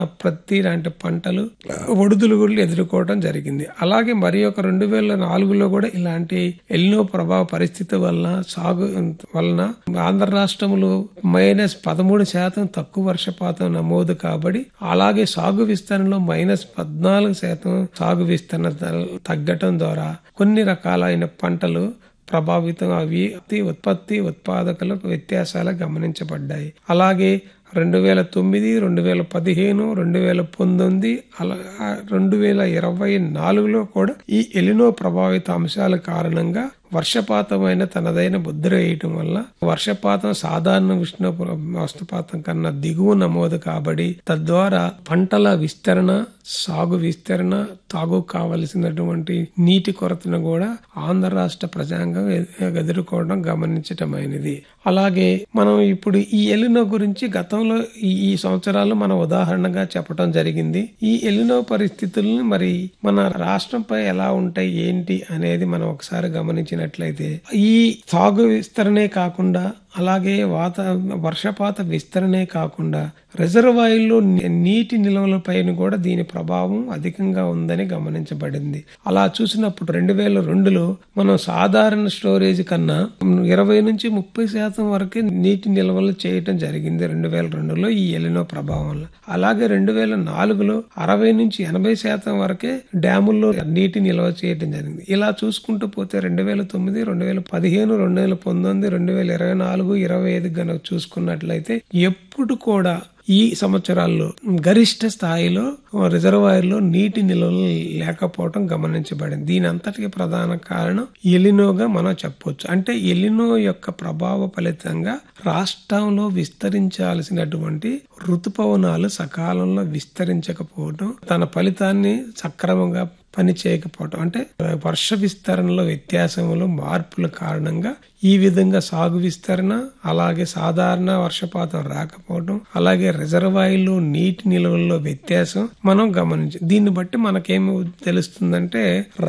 ప్రత్తి లాంటి పంటలు ఒడిదుడుగులు ఎదుర్కోవడం జరిగింది అలాగే మరి ఒక రెండు వేల నాలుగులో కూడా ఇలాంటి ఎల్నో ప్రభావ పరిస్థితి వలన సాగు వలన ఆంధ్ర రాష్ట్రంలో మైనస్ పదమూడు శాతం తక్కువ వర్షపాతం నమోదు కాబడి అలాగే సాగు విస్తరణలో మైనస్ పద్నాలుగు శాతం సాగు విస్తరణ తగ్గటం ద్వారా కొన్ని రకాలైన పంటలు ప్రభావితం అవి ఉత్పత్తి ఉత్పాదకులకు వ్యత్యాసాలు గమనించబడ్డాయి అలాగే రెండు వేల తొమ్మిది రెండు వేల పదిహేను రెండు వేల పంతొమ్మిది అలా రెండు వేల ఇరవై నాలుగులో కూడా ఈ ఎలినో ప్రభావిత అంశాల కారణంగా వర్షపాతమైన తనదైన ముద్ర వేయటం వల్ల వర్షపాతం సాధారణ ఉష్ణ వర్షపాతం కన్నా దిగువ నమోదు కాబడి తద్వారా పంటల విస్తరణ సాగు విస్తరణ తాగు కావలసినటువంటి నీటి కొరతను కూడా ఆంధ్ర రాష్ట్ర ప్రజాంగం ఎదుర్కోవడం గమనించటమైనది అలాగే మనం ఇప్పుడు ఈ ఎలినో గురించి గతంలో ఈ ఈ సంవత్సరాలు మన ఉదాహరణగా చెప్పడం జరిగింది ఈ ఎలినో పరిస్థితులను మరి మన రాష్ట్రంపై ఎలా ఉంటాయి ఏంటి అనేది మనం ఒకసారి గమనించినట్లయితే ఈ సాగు విస్తరణే కాకుండా అలాగే వాత వర్షపాత విస్తరణే కాకుండా రిజర్వాయర్లో నీటి నిల్వలపైన కూడా దీని ప్రభావం అధికంగా ఉందని గమనించబడింది అలా చూసినప్పుడు రెండు వేల రెండులో మనం సాధారణ స్టోరేజ్ కన్నా ఇరవై నుంచి ముప్పై శాతం వరకే నీటి నిల్వలు చేయటం జరిగింది రెండు వేల రెండులో ఈ ఎలినో ప్రభావం వల్ల అలాగే రెండు వేల నాలుగులో అరవై నుంచి ఎనభై శాతం వరకే డ్యాముల్లో నీటి నిల్వ చేయటం జరిగింది ఇలా చూసుకుంటూ పోతే రెండు వేల తొమ్మిది రెండు వేల పదిహేను రెండు వేల పంతొమ్మిది రెండు వేల ఇరవై నాలుగు ఇరవై ఐదు గనక చూసుకున్నట్లయితే ఎప్పుడు కూడా ఈ సంవత్సరాల్లో గరిష్ట స్థాయిలో రిజర్వాయర్లో నీటి నిల్వలు లేకపోవడం గమనించబడింది దీని అంతటికి ప్రధాన కారణం ఎలినోగా మనం చెప్పొచ్చు అంటే ఎలినో యొక్క ప్రభావ ఫలితంగా రాష్ట్రంలో విస్తరించాల్సినటువంటి ఋతుపవనాలు సకాలంలో విస్తరించకపోవడం తన ఫలితాన్ని సక్రమంగా పని చేయకపోవటం అంటే వర్ష విస్తరణలో వ్యత్యాసములు మార్పుల కారణంగా ఈ విధంగా సాగు విస్తరణ అలాగే సాధారణ వర్షపాతం రాకపోవడం అలాగే రిజర్వాయర్లు నీటి నిల్వల్లో వ్యత్యాసం మనం గమనించ దీన్ని బట్టి మనకేమి తెలుస్తుందంటే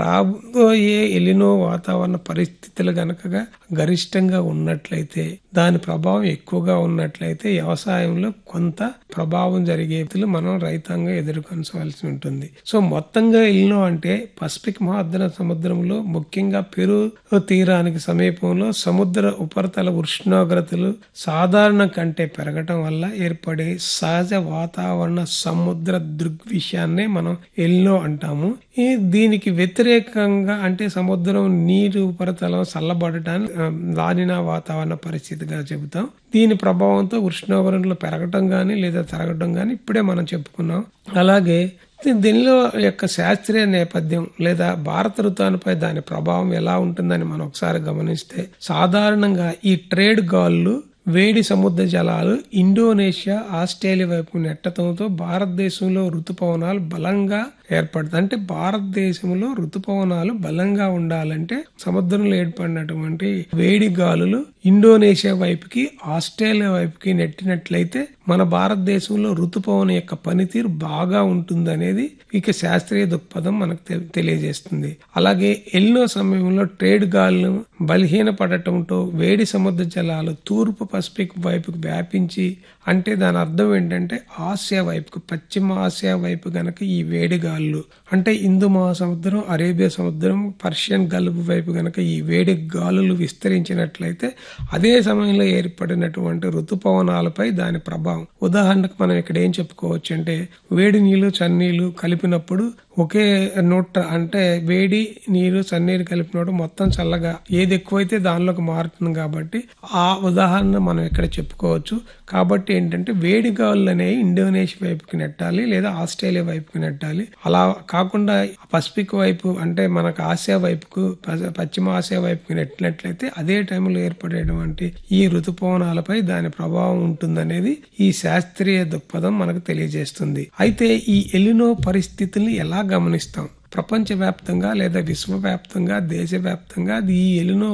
రాబోయే ఎలినో వాతావరణ పరిస్థితులు గనక గరిష్టంగా ఉన్నట్లయితే దాని ప్రభావం ఎక్కువగా ఉన్నట్లయితే వ్యవసాయంలో కొంత ప్రభావం జరిగే మనం రైతాంగం ఎదుర్కొనవలసి ఉంటుంది సో మొత్తంగా ఎలినో అంటే పసిఫిక్ మహాద్ర సముద్రంలో ముఖ్యంగా పెరు తీరానికి సమీపంలో సముద్ర ఉపరితల ఉష్ణోగ్రతలు సాధారణ కంటే పెరగటం వల్ల ఏర్పడే సహజ వాతావరణ సముద్ర దృగ్విషయాన్నే మనం ఎల్నో అంటాము ఈ దీనికి వ్యతిరేకంగా అంటే సముద్రం నీరు ఉపరితలం చల్లబడటాన్ని లానినా వాతావరణ పరిస్థితిగా చెబుతాం దీని ప్రభావంతో ఉష్ణోగ్రతలు పెరగటం గాని లేదా తరగటం గాని ఇప్పుడే మనం చెప్పుకున్నాం అలాగే దీనిలో యొక్క శాస్త్రీయ నేపథ్యం లేదా భారత ఋతువుపై దాని ప్రభావం ఎలా ఉంటుందని మనం ఒకసారి గమనిస్తే సాధారణంగా ఈ ట్రేడ్ గాళ్ళు వేడి సముద్ర జలాలు ఇండోనేషియా ఆస్ట్రేలియా వైపు నెట్టడంతో భారతదేశంలో ఋతుపవనాలు బలంగా ఏర్పడుతుంది అంటే భారతదేశంలో ఋతుపవనాలు బలంగా ఉండాలంటే సముద్రంలో ఏర్పడినటువంటి వేడి గాలులు ఇండోనేషియా వైపుకి ఆస్ట్రేలియా వైపుకి నెట్టినట్లయితే మన భారతదేశంలో ఋతుపవన యొక్క పనితీరు బాగా ఉంటుందనేది ఇక శాస్త్రీయ దృక్పథం మనకు తెలియజేస్తుంది అలాగే ఎల్నో సమయంలో ట్రేడ్ గాలులు బలహీన పడటంతో వేడి సముద్ర జలాలు తూర్పు పసిఫిక్ వైపుకు వ్యాపించి అంటే దాని అర్థం ఏంటంటే ఆసియా వైపుకు పశ్చిమ ఆసియా వైపు గనక ఈ వేడి గాలులు అంటే హిందూ మహాసముద్రం అరేబియా సముద్రం పర్షియన్ గల్ఫ్ వైపు గనక ఈ వేడి గాలులు విస్తరించినట్లయితే అదే సమయంలో ఏర్పడినటువంటి ఋతుపవనాలపై దాని ప్రభావం ఉదాహరణకు మనం ఇక్కడ ఏం చెప్పుకోవచ్చు అంటే వేడి నీళ్లు చన్నీళ్లు కలిపినప్పుడు ఒకే నోట్ అంటే వేడి నీరు చన్నీరు కలిపినప్పుడు మొత్తం చల్లగా ఏది ఎక్కువైతే దానిలోకి మారుతుంది కాబట్టి ఆ ఉదాహరణ మనం ఇక్కడ చెప్పుకోవచ్చు కాబట్టి ఏంటంటే వేడి గాలులు అనేవి ఇండోనేషియా వైపుకి నెట్టాలి లేదా ఆస్ట్రేలియా వైపుకి నెట్టాలి అలా కాకుండా పసిఫిక్ వైపు అంటే మనకు ఆసియా వైపుకు పశ్చిమ ఆసియా వైపుకి నెట్టినట్లయితే అదే టైంలో ఏర్పడేటువంటి ఈ ఋతుపవనాలపై దాని ప్రభావం ఉంటుందనేది ఈ శాస్త్రీయ దృక్పథం మనకు తెలియజేస్తుంది అయితే ఈ ఎలినో పరిస్థితుల్ని ఎలా గమనిస్తాం ప్రపంచవ్యాప్తంగా లేదా విశ్వవ్యాప్తంగా దేశవ్యాప్తంగా ఈ ఎలినో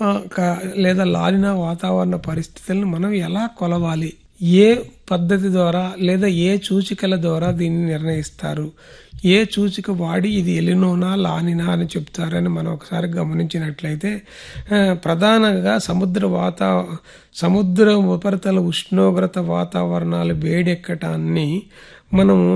లేదా లాలిన వాతావరణ పరిస్థితులను మనం ఎలా కొలవాలి ఏ పద్ధతి ద్వారా లేదా ఏ సూచికల ద్వారా దీన్ని నిర్ణయిస్తారు ఏ సూచిక వాడి ఇది ఎలినోనా లానినా అని చెప్తారని మనం ఒకసారి గమనించినట్లయితే ప్రధానంగా సముద్ర వాతా సముద్ర ఉపరితల ఉష్ణోగ్రత వాతావరణాలు వేడెక్కటాన్ని మనము